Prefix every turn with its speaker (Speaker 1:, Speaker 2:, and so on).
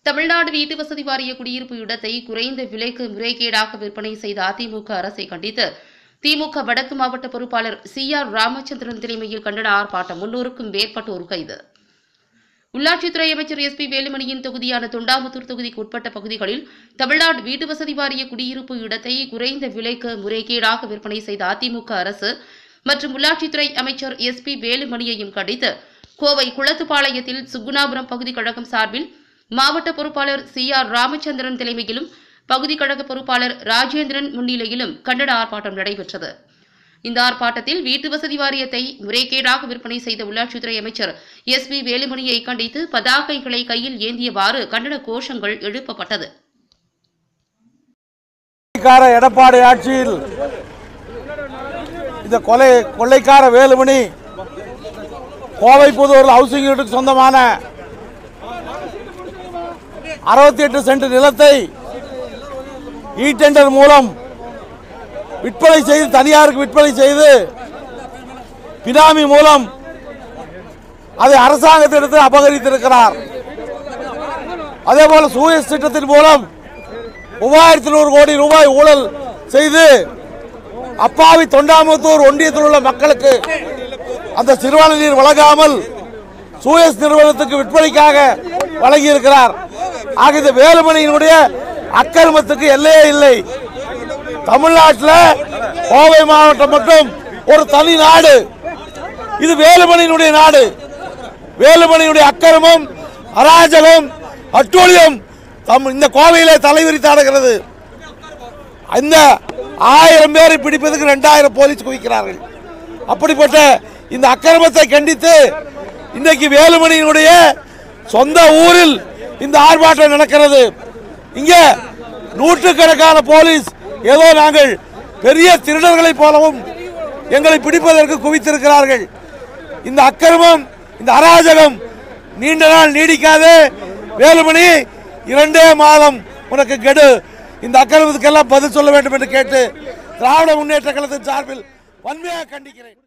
Speaker 1: தமிழ்நாடு வீட்டு வசதி வாரிய குடியிருப்பு இடத்தை குறைந்த விலைக்கு முறைகேடாக விற்பனை செய்த அதிமுக அரசை கண்டித்து திமுக வடக்கு மாவட்ட பொறுப்பாளர் சி ஆர் ராமச்சந்திரன் தலைமையில் கண்டன ஆர்ப்பாட்டம் முன்னூறுக்கும் மேற்பட்டோர் கைது உள்ளாட்சித்துறை அமைச்சர் எஸ் பி வேலுமணியின் தொகுதியான தொண்டாமுத்தூர் தொகுதிக்கு உட்பட்ட பகுதிகளில் தமிழ்நாடு வீட்டு வசதி வாரிய குடியிருப்பு இடத்தை குறைந்த விலைக்கு முறைகேடாக விற்பனை செய்த அதிமுக அரசு மற்றும் உள்ளாட்சித்துறை அமைச்சர் எஸ் பி வேலுமணியையும் கண்டித்து கோவை குளத்துப்பாளையத்தில் சுக்குணாபுரம் பகுதி கழகம் சார்பில் மாவட்ட பொறுப்பாளர் சி ஆர் ராமச்சந்திரன் தலைமையிலும் பகுதி கழக பொறுப்பாளர் ராஜேந்திரன் முன்னிலையிலும் கண்டன ஆர்ப்பாட்டம் நடைபெற்றது இந்த ஆர்ப்பாட்டத்தில் வீட்டு வசதி வாரியத்தை முறைகேடாக விற்பனை செய்த உள்ளாட்சித்துறை அமைச்சர் எஸ் பி வேலுமணியை கண்டித்து பதாகைகளை கையில் ஏந்தியவாறு கண்டன கோஷங்கள் எழுப்பப்பட்டது
Speaker 2: கொள்ளைக்கார எடப்பாடி ஆட்சியில் இந்த கொலை கொள்ளைக்கார வேலுமணி கோவை புதூர் ஹவுசிங் யூனிட்டுக்கு சொந்தமான அறுபத்தி எட்டு சென்ட் நிலத்தை இ டெண்டர் மூலம் விற்பனை செய்து தனியாருக்கு விற்பனை செய்து பினாமி மூலம் அதை அரசாங்கத்திடத்தில் அபகரித்திருக்கிறார் அதே போல சூயஸ் திட்டத்தின் மூலம் மூவாயிரத்தி நூறு கோடி ரூபாய் ஊழல் செய்து அப்பாவி தொண்டாமுத்தூர் ஒன்றியத்தில் உள்ள மக்களுக்கு அந்த சிறுவாணி நீர் வழங்காமல் சூயஸ் நிறுவனத்துக்கு விற்பனைக்காக வழங்கியிருக்கிறார் ஆக இந்த வேலுமணியினுடைய அக்கிரமத்துக்கு எல்லையே இல்லை தமிழ்நாட்டில் கோவை மாவட்டம் மட்டும் ஒரு தனி நாடு இது வேலுமணியினுடைய நாடு வேலுமணியுடைய அக்கிரமம் அராஜகம் அட்டூழியம் தம் இந்த கோவையிலே தலைவிரித்தாடுகிறது இந்த ஆயிரம் பேரை பிடிப்பதற்கு ரெண்டாயிரம் போலீஸ் குவிக்கிறார்கள் அப்படிப்பட்ட இந்த அக்கிரமத்தை கண்டித்து இன்றைக்கு வேலுமணியினுடைய சொந்த ஊரில் இந்த ஆர்ப்பாட்டம் நடக்கிறது இங்கே நூற்றுக்கணக்கான போலீஸ் ஏதோ நாங்கள் பெரிய திருடர்களைப் போலவும் எங்களை பிடிப்பதற்கு குவித்திருக்கிறார்கள் இந்த அக்கிரமம் இந்த அராஜகம் நீண்ட நாள் நீடிக்காது வேலுமணி இரண்டே மாதம் உனக்கு கெடு இந்த அக்கிரமத்துக்கெல்லாம் பதில் சொல்ல வேண்டும் என்று கேட்டு திராவிட முன்னேற்ற கழகத்தின் சார்பில் வன்மையாக கண்டிக்கிறேன்